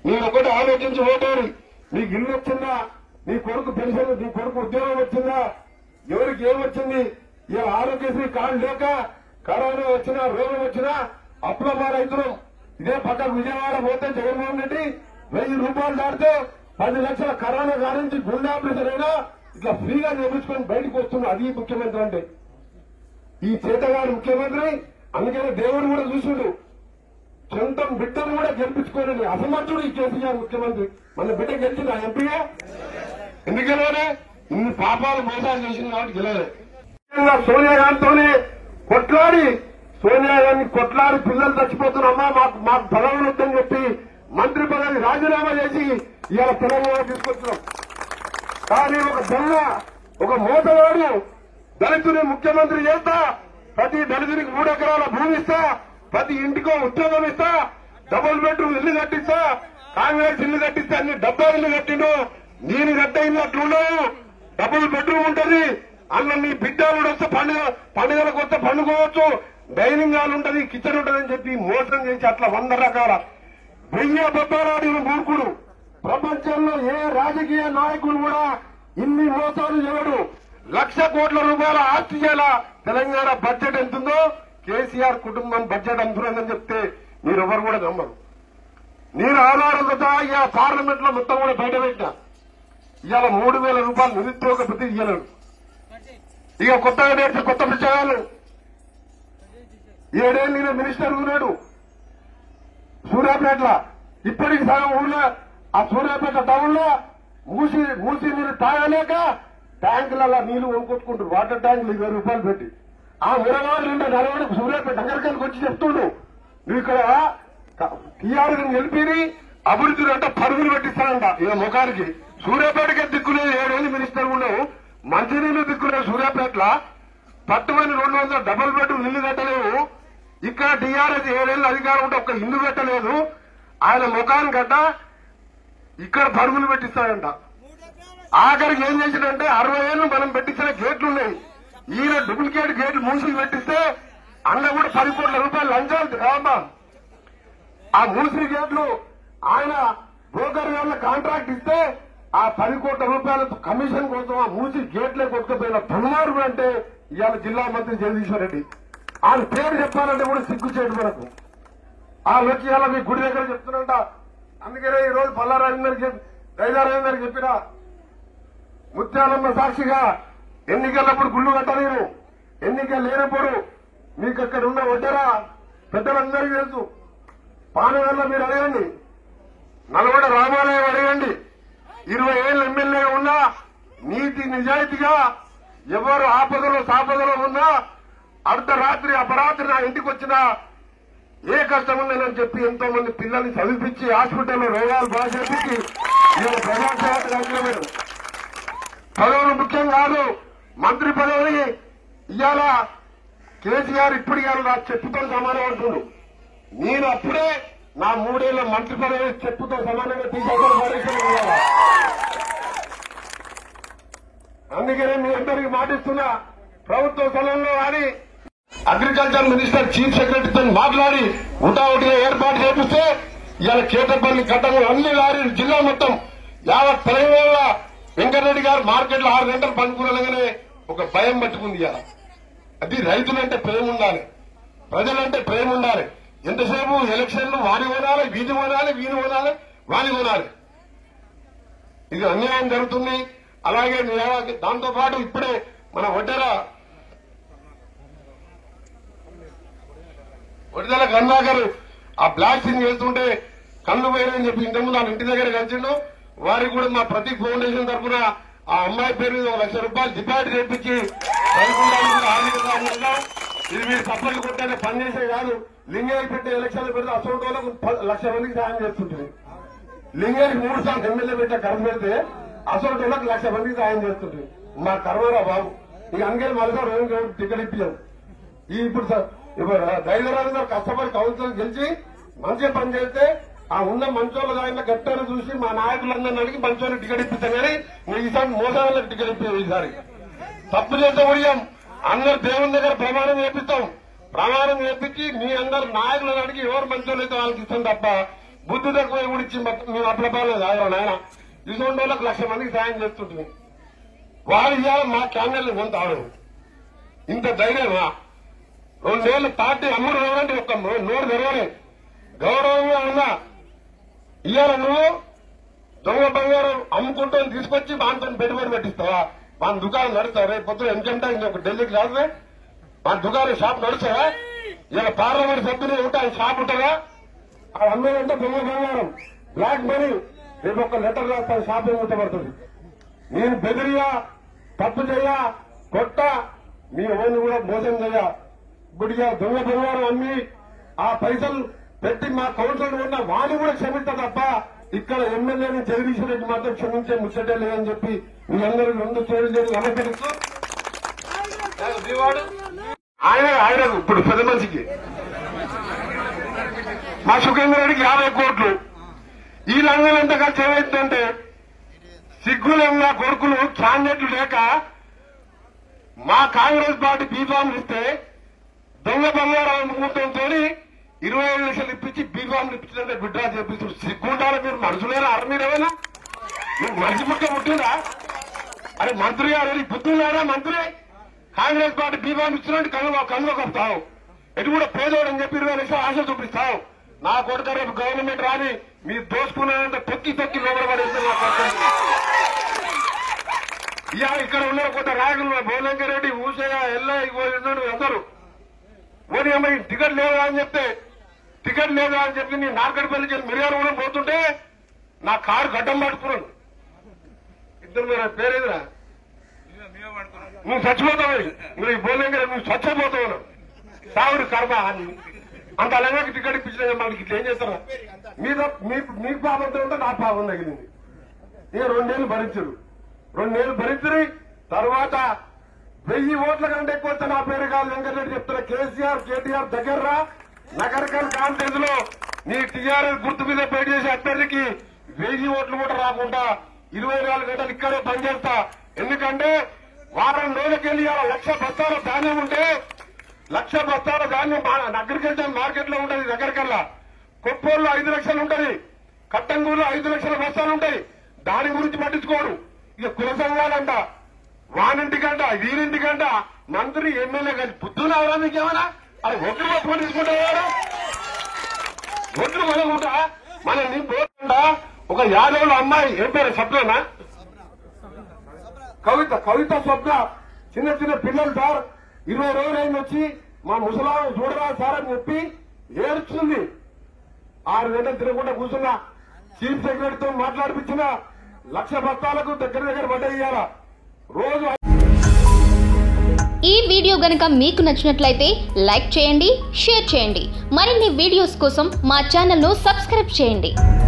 మీరు ఒకటి ఆలోచించి ఓటేరు నీకు ఇల్లు వచ్చిందా నీ కొడుకు పెన్షన్ నీ కొడుకు ఉద్యోగం వచ్చిందా ఎవరికి ఏం వచ్చింది ఇలా ఆరోగ్యశ్రీ కార్డు లేక కరోనా వచ్చినా రోగం వచ్చినా అప్పుల మా రైతులు ఇదే పక్కకు విజయవాడ పోతే జగన్మోహన్ రెడ్డి వెయ్యి రూపాయలు దాటితే పది లక్షల కరోనా కానించి గుండె ఆపరేషన్ అయినా ఇట్లా ఫ్రీగా నిర్మించుకొని బయటకు వస్తున్నారు అది ముఖ్యమంత్రి అంటే ఈ చేతగాడు ముఖ్యమంత్రి అందుకనే దేవుడు కూడా చూసిండు సొంతం బిడ్డను కూడా గెలిపించుకోలేని అసమర్థుడు ఈ కేసీఆర్ ముఖ్యమంత్రి మన బిడ్డ గెలిచింది ఆ ఎంపీగా ఎందుకు గెలవలే ఇన్ని పాపాలు మోసాలు చేసింది కాబట్టి గెలవలే ముఖ్యంగా సోనియా గాంధీతోనే కొట్లాడి సోనియా గాంధీ కొట్లాడి పిల్లలు చచ్చిపోతున్నామ్మా మాకు మాకు పదవులు వద్దని చెప్పి మంత్రి పదవి రాజీనామా చేసి ఇవాళ తెలంగాణ తీసుకొచ్చినాం కానీ ఒక దొంగ ఒక మోసగాడు దళితుని ముఖ్యమంత్రి చేస్తా ప్రతి దళితునికి మూడు ఎకరాల భూమి ఇస్తా ప్రతి ఇంటికో ఉద్యోగం ఇస్తా డబుల్ బెడ్రూమ్ ఇల్లు కట్టిస్తా కాంగ్రెస్ ఇల్లు కట్టిస్తా అన్ని డబ్బా ఇల్లు కట్టిండు నేను కట్ట ఇల్లు అట్లుండవు డబుల్ బెడ్రూమ్ ఉంటది అందులో నీ బిడ్డ కూడా వస్తే పండుగ పండుగలకు వస్తే పండుకోవచ్చు డైనింగ్ హాల్ ఉంటది కిచెన్ ఉంటది అని చెప్పి మోసం చేసి అట్లా వంద రకాల వెయ్యి బొబ్బారాడిన మూర్ఖుడు ప్రపంచంలో ఏ రాజకీయ నాయకుడు కూడా ఇన్ని మోసాలు చేయడు లక్ష కోట్ల రూపాయల ఆస్తి చేయాల తెలంగాణ బడ్జెట్ ఎంతుందో కేసీఆర్ కుటుంబం బడ్జెట్ అంతున్నదని చెప్తే మీరెవరు కూడా నమ్మరు నేను ఆధారం కదా ఇక పార్లమెంట్ లో మొత్తం కూడా బయట పెట్టిన ఇవాళ మూడు వేల రూపాయలు నిరుద్యోగ బుద్ధి ఇయ్యలేడు ఇక కొత్తగా నేర్చే కొత్త విషయాలు ఏడేళ్ళు ఈయన మినిస్టర్ ఉన్నాడు సూర్యాపేటల ఇప్పటికి సగం ఊళ్ళో ఆ సూర్యాపేట టౌన్ లో మూసి మూసి నీరు తాగలేక ట్యాంకులలో నీళ్లు కొనుక్కొట్టుకుంటారు వాటర్ ట్యాంకులు ఇరవై రూపాయలు పెట్టి ఆ మురగాడు నిండా నలభై సూర్యాపేట దగ్గరికి వచ్చి చెప్తుండు నువ్వు ఇక్కడ టీఆర్ గెలిపిని అభివృద్ధి అంటే పరుగులు పెట్టిస్తానంట ఇక ముఖానికి సూర్యాపేటకే దిక్కులేదు ఏడేళ్ళు మినిస్టర్ ఉన్నావు మంచినీళ్ళు దిక్కులేదు సూర్యాపేటల పట్టుమని రెండు వందల డబుల్ బెడ్రూమ్ ఇల్లు కట్టలేవు ఇక్కడ టీఆర్ఎస్ ఏడేళ్ళు అధికారం ఉంటే ఒక్క ఇల్లు కట్టలేదు ఆయన ముఖానికి గడ్డ ఇక్కడ పరుగులు పెట్టిస్తాడంట ఆఖరికి ఏం చేసిందంటే అరవై ఏళ్ళు మనం పెట్టించిన గేట్లు ఉన్నాయి ఈయన డూప్లికేట్ గేట్లు మూసి పెట్టిస్తే అన్న కూడా పది కోట్ల రూపాయలు లంచాలు కావమ్మా ఆ మూసి గేట్లు ఆయన బ్రోకర్ వాళ్ళ కాంట్రాక్ట్ ఇస్తే ఆ పది కోట్ల రూపాయల కమిషన్ కోసం ఆ మూసి గేట్లే కొట్టుకుపోయిన దుర్మార్గుడు అంటే ఇవాళ జిల్లా మంత్రి జగదీశ్వర్ రెడ్డి ఆయన పేరు చెప్పాలంటే కూడా సిగ్గు చేయడం మనకు ఆ లోకి ఇవాళ మీ గుడి దగ్గర చెప్తున్నంట అందుకనే ఈ రోజు పల్లారాజేందర్ రైదారాజేందర్ చెప్పిన ముత్యాలమ్మ సాక్షిగా ఎన్నికలప్పుడు గుళ్ళు కట్టలేరు ఎన్నిక లేనప్పుడు మీకు అక్కడ ఉన్న వడ్డరా పెద్దలందరికీ తెలుసు పానగల్ల మీరు అడగండి నల్గొండ రామాలయం అడగండి ఇరవై ఏళ్ళు ఎమ్మెల్యే ఉన్నా నీతి నిజాయితీగా ఎవరు ఆపదలో సాపదలో ఉన్నా అర్ధరాత్రి అపరాత్రి నా ఇంటికి వచ్చినా ఏ కష్టం ఉందని చెప్పి ఎంతో మంది పిల్లల్ని చదివించి హాస్పిటల్లో రోగాలు బాగా చేపించి నేను ప్రజాసేవ రాజ్యమైన పదవులు ముఖ్యం కాదు మంత్రి పదవిని ఇవాళ కేసీఆర్ ఇప్పుడు ఇవాళ నా చెప్పుతో సమానం అంటుడు నేను అప్పుడే నా మూడేళ్ల మంత్రి పదవి చెప్పుతో సమానంగా తీసుకోవాలి అందుకనే మీ అందరికి మాటిస్తున్నా ప్రభుత్వ స్థలంలో కానీ అగ్రికల్చర్ మినిస్టర్ చీఫ్ సెక్రటరీతో మాట్లాడి ఉటావుటిగా ఏర్పాటు చేపిస్తే ఇవాళ కేటపల్లి కట్టంలో అన్ని లారీలు జిల్లా మొత్తం యావత్ తెలంగాణ వెంకటరెడ్డి గారు మార్కెట్లో ఆరు గంటలు పనుకునగానే ఒక భయం పట్టుకుంది ఇవాళ అది రైతులంటే ప్రేమ ఉండాలి ప్రజలంటే ప్రేమ ఉండాలి ఎంతసేపు ఎలక్షన్లు వాని కొనాలి వీధి కొనాలి వీధి కొనాలి వాని కొనాలి ఇది అన్యాయం జరుగుతుంది అలాగే దాంతో పాటు ఇప్పుడే మన వడ్డెర వడ్డెల కన్నాకర్ ఆ బ్లాస్టింగ్ చేస్తుంటే కళ్ళు పోయినని చెప్పి ఇంతకుముందు వాళ్ళ ఇంటి దగ్గర కలిసిండు వారికి కూడా మా ప్రతి ఫౌండేషన్ తరఫున ఆ అమ్మాయి పేరు మీద ఒక లక్ష రూపాయలు డిపాజిట్ చేపించి రైతులకు ఆర్థిక సాయం చేద్దాం. ఇది మీరు సప్లై కొట్టే పనిచేసే కాదు లింగయ్య పెట్టే ఎలక్షన్లు పెడితే అసోంటి వాళ్ళకు ప- లక్ష మందికి సాయం చేస్తుంటుంది లింగయ్య మూడు సార్లు ఎమ్మెల్యే పెట్టే కర్మ పెడితే అసోంటి వాళ్ళకి లక్ష మందికి సాయం చేస్తుంటుంది మా కర్మరా బాబు ఇక అందుకని మళ్ళీ టికెట్ ఇప్పించాం ఈ ఇప్పుడు సార్ ఇప్పుడు ధైర్యరాజు గారు కష్టపడి కౌన్సిలర్ గెలిచి మంచిగా పని చేస్తే ఆ ఉన్న మంచోళ్ళ ఆయన గట్టారు చూసి మా నాయకులందరిని అడిగి మంచోళ్ళకి టికెట్ ఇప్పిస్తాం కానీ నువ్వు ఈసారి మోసాలకు టికెట్ ఇప్పావు ఈసారి తప్పు చేస్తే ఉడియం అందరు దేవుని దగ్గర ప్రమాణం చేపిస్తాం ప్రమాణం చేపించి మీ అందరు నాయకులను అడిగి ఎవరు మంచోళ్ళు అయితే వాళ్ళకి ఇస్తాం తప్ప బుద్ధి తక్కువ గురించి మేము అప్లపాలు కాదు నాయన ఇటువంటి వాళ్ళకి లక్ష మందికి సాయం చేస్తుంటుంది వారు ఇవాళ మా క్యాండిల్ కొంత ఆడు ఇంత ధైర్యమా రెండేళ్ల పార్టీ అమ్ముడు రావంటే ఒక్క నోరు తెరవలే గౌరవంగా ఉన్నా ఇవాళ నువ్వు దొంగ బంగారం అమ్ముకుంటూ తీసుకొచ్చి వాంతో పెట్టుబడి పెట్టిస్తావా మన దుకాణం నడుస్తావా రేపు పొద్దున ఎందుకంటే ఇంకొక ఢిల్లీకి రాదువే మన దుకాణం షాప్ నడుస్తావా ఇలా పార్లమెంట్ సభ్యులు ఉంటే ఆయన షాప్ ఉంటుందా అది అమ్మేదంటే దొంగ బంగారం బ్లాక్ మనీ రేపు ఒక లెటర్ రాస్తాను షాప్ మూతపడుతుంది నేను బెదిరియా తప్పు చెయ్యా కొట్ట మీ ఎవరిని కూడా మోసం చెయ్యా గుడిగా దొంగ బంగారం అమ్మి ఆ పైసలు పెట్టి మా కౌన్సిలర్ ఉన్న వాడిని కూడా క్షమిస్తా తప్ప ఇక్కడ ఎమ్మెల్యేని జగదీశ్వర రెడ్డి మాత్రం క్షమించే ముచ్చటే లేదని చెప్పి మీ అందరూ రెండు చేతులు చేసి నమస్కరిస్తూ ఆయన ఆయన ఇప్పుడు పెద్ద మనిషికి మా సుఖేంద్ర రెడ్డికి యాభై కోట్లు ఈ లంగం ఎంత ఖర్చు ఏమైందంటే సిగ్గులేని కొడుకులు క్యాండిడేట్లు లేక మా కాంగ్రెస్ పార్టీ బీఫామ్లు ఇస్తే దొంగ బంగారం అమ్ముకుంటంతో ఇరవై ఐదు లక్షలు ఇప్పించి బీఫామ్లు ఇప్పించినంటే విడ్రా చేపిస్తారు సిగ్గుంటారా మీరు మనుషులేనా అర మీరేమైనా మీరు మనిషి పుట్ట పుట్టిందా అరే మంత్రి గారు బుద్ధులారా మంత్రి కాంగ్రెస్ పార్టీ బీఫామ్ ఇచ్చినట్టు కనుగో కనుగో కప్తావు ఎటు కూడా పేదోడని చెప్పి ఇరవై లక్షలు ఆశ చూపిస్తావు నా కొడుక రేపు గవర్నమెంట్ రాని మీరు దోసుకున్నారంటే తొక్కి తొక్కి లోపల పడేస్తారు నా కొడుకు ఇవాళ ఇక్కడ ఉన్నారు కొంత రాయకులు భువనంకర్ రెడ్డి ఊసయ్య ఎల్లయ్య పోయి ఉన్నాడు అందరూ ఓని అమ్మాయి టికెట్ లేదా అని చెప్తే టికెట్ లేదా అని చెప్పి నేను నార్కడిపల్లికి వెళ్ళి మిరియాలు కూడా పోతుంటే నా కారు గడ్డం పట్టుకున్నాను ఇద్దరు మీరు పేరేదిరా నువ్వు చచ్చిపోతావు నువ్వు భువనంకర్ నువ్వు చచ్చిపోతావు సావుడు కర్మ అని అంత అలాగే టికెట్ ఇప్పించిన మనకి ఇట్లా ఏం చేస్తారా మీద మీకు పాపంతో ఉంటే నా పాపం తగిలింది ఇక రెండేళ్లు భరించరు రెండేళ్లు భరించరు తర్వాత వెయ్యి ఓట్ల కంటే ఎక్కువ వస్తే నా పేరు కాదు వెంకటరెడ్డి చెప్తున్నా కేసీఆర్ కేటీఆర్ దగ్గర నగరకల్ కాన్ఫరెన్స్ లో నీ టీఆర్ఎస్ గుర్తు మీద పేరు చేసే అభ్యర్థికి వెయ్యి ఓట్లు కూడా రాకుండా ఇరవై నాలుగు గంటలు ఇక్కడే పనిచేస్తా ఎందుకంటే వారం రోజులకెళ్ళి ఇవాళ లక్ష బస్తాల ధాన్యం ఉంటే లక్ష బస్తాల ధాన్యం అగ్రికల్చర్ మార్కెట్ లో ఉంటది దగ్గరకల్లా కొప్పోల్లో ఐదు లక్షలు ఉంటది కట్టంగూరులో ఐదు లక్షల బస్తాలు ఉంటాయి దాని గురించి పట్టించుకోడు ఇక కుల సంఘాలంట వానింటికంట వీరింటికంట మంత్రి ఎమ్మెల్యే కలిసి బుద్ధులు అవరా మీకేమన్నా అది ఒట్లు పట్టుకొని తీసుకుంటారు ఒట్లు కొనుక్కుంటా మన నీ పోకుండా ఒక యాదవుల అమ్మాయి ఏం పేరు స్వప్ననా కవిత కవిత స్వప్న చిన్న చిన్న పిల్లలు సార్ ఇరవై రోజులు అయింది వచ్చి మా ముసలాం చూడరా సార్ అని చెప్పి ఏడ్చుంది ఆరు గంటలు తిరగకుండా కూర్చున్నా చీఫ్ సెక్రటరీతో మాట్లాడిపించిన లక్ష బస్తాలకు దగ్గర దగ్గర పడ్డాయి రోజు ఈ వీడియో గనక మీకు నచ్చినట్లయితే లైక్ చేయండి షేర్ చేయండి మరిన్ని వీడియోస్ కోసం మా ఛానల్ను సబ్స్క్రైబ్ చేయండి